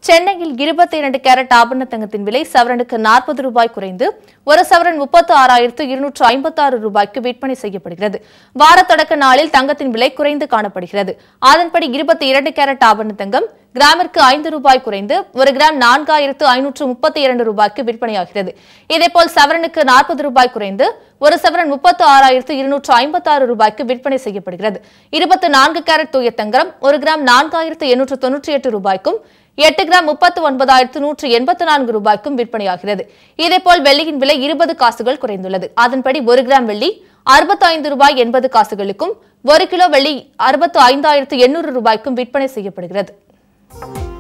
சென்னையில் இருபத்தி இரண்டு கேரட் ஆபரண தங்கத்தின் விலை சவரனுக்கு நாற்பது ரூபாய் குறைந்து ஒரு சவரன் முப்பத்து ஆறாயிரத்து இருநூற்று ஐம்பத்தாறு ரூபாய்க்கு விற்பனை செய்யப்படுகிறது வார தொடக்க நாளில் தங்கத்தின் விலை குறைந்து காணப்படுகிறது அதன்படி இருபத்தி இரண்டு கேரட் ஆபரண தங்கம் கிராமிற்கு ஐந்து ரூபாய் குறைந்து ஒரு கிராம் நான்காயிரத்து ஐநூற்று முப்பத்தி இரண்டு ரூபாய்க்கு விற்பனையாகிறது இதேபோல் சவரனுக்கு நாற்பது ரூபாய் குறைந்து ஒரு சவரன் முப்பத்து ஆறாயிரத்து இருநூற்று ஐம்பத்தாறு ரூபாய்க்கு விற்பனை செய்யப்படுகிறது இருபத்தி நான்கு கேரட் தூய தங்கம் ஒரு கிராம் நான்காயிரத்து எண்ணூற்று தொன்னூற்றி எட்டு ரூபாய்க்கும் எட்டு கிராம் முப்பத்து ஒன்பதாயிரத்து நூற்று எண்பத்து நான்கு ரூபாய்க்கும் விற்பனையாகிறது இதேபோல் வெள்ளியின் விலை இருபது காசுகள் குறைந்துள்ளது அதன்படி ஒரு கிராம் வெள்ளி அறுபத்தி ஐந்து ரூபாய் எண்பது காசுகளுக்கும் ஒரு கிலோ வெள்ளி அறுபத்து ஐந்தாயிரத்து எண்ணூறு ரூபாய்க்கும் விற்பனை செய்யப்படுகிறது